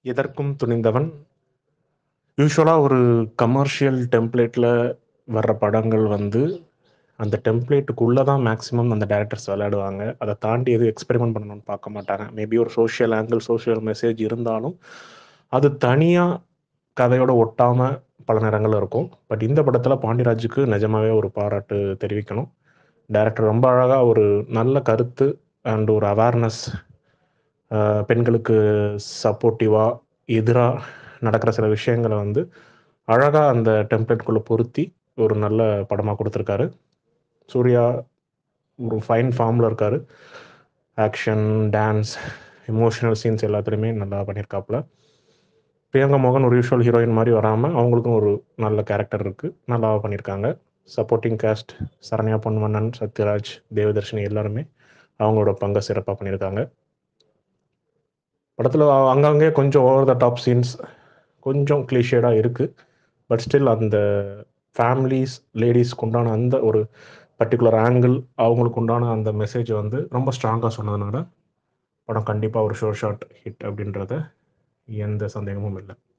எதற்கும் துணிந்தவன் யூஸ்வலாக ஒரு கமர்ஷியல் டெம்ப்ளேட்டில் வர்ற படங்கள் வந்து அந்த டெம்ப்ளேட்டுக்குள்ளே தான் மேக்ஸிமம் அந்த டேரக்டர்ஸ் விளையாடுவாங்க அதை தாண்டி எதுவும் எக்ஸ்பெரிமெண்ட் பண்ணணும்னு பார்க்க மாட்டாங்க மேபி ஒரு சோஷியல் ஆங்கிள் சோஷியல் மெசேஜ் இருந்தாலும் அது தனியாக கதையோட ஒட்டாமல் பல நேரங்கள் இருக்கும் பட் இந்த படத்தில் பாண்டியராஜுக்கு நிஜமாவே ஒரு பாராட்டு தெரிவிக்கணும் டேரக்டர் ரொம்ப அழகாக ஒரு நல்ல கருத்து அண்ட் ஒரு அவேர்னஸ் பெண்களுக்கு சப்போர்ட்டிவாக எதிராக நடக்கிற சில விஷயங்களை வந்து அழகாக அந்த டெம்ப்ளேட்குள்ளே பொருத்தி ஒரு நல்ல படமாக கொடுத்துருக்காரு சூர்யா ஒரு ஃபைன் ஃபார்மில் இருக்கார் ஆக்ஷன் டான்ஸ் எமோஷனல் சீன்ஸ் எல்லாத்துலேயுமே நல்லா பண்ணியிருக்காப்புல பிரியங்கா மோகன் ஒரு யூஷுவல் ஹீரோயின் மாதிரி வராமல் அவங்களுக்கும் ஒரு நல்ல கேரக்டர் இருக்குது நல்லா பண்ணியிருக்காங்க சப்போர்ட்டிங் காஸ்ட் சரண்யா பொன்வண்ணன் சத்யராஜ் தேவதர்ஷினி எல்லாருமே அவங்களோட பங்கை சிறப்பாக பண்ணியிருக்காங்க படத்தில் அங்கங்கே கொஞ்சம் ஓவர் த டாப் சீன்ஸ் கொஞ்சம் கிளிஷேடாக இருக்குது பட் ஸ்டில் அந்த ஃபேமிலிஸ் லேடிஸ்க்கு உண்டான அந்த ஒரு பர்டிகுலர் ஆங்கிள் அவங்களுக்கு உண்டான அந்த மெசேஜ் வந்து ரொம்ப ஸ்ட்ராங்காக சொன்னதுனால படம் கண்டிப்பாக ஒரு ஷோ ஷாட் ஹிட் அப்படின்றத எந்த சந்தேகமும் இல்லை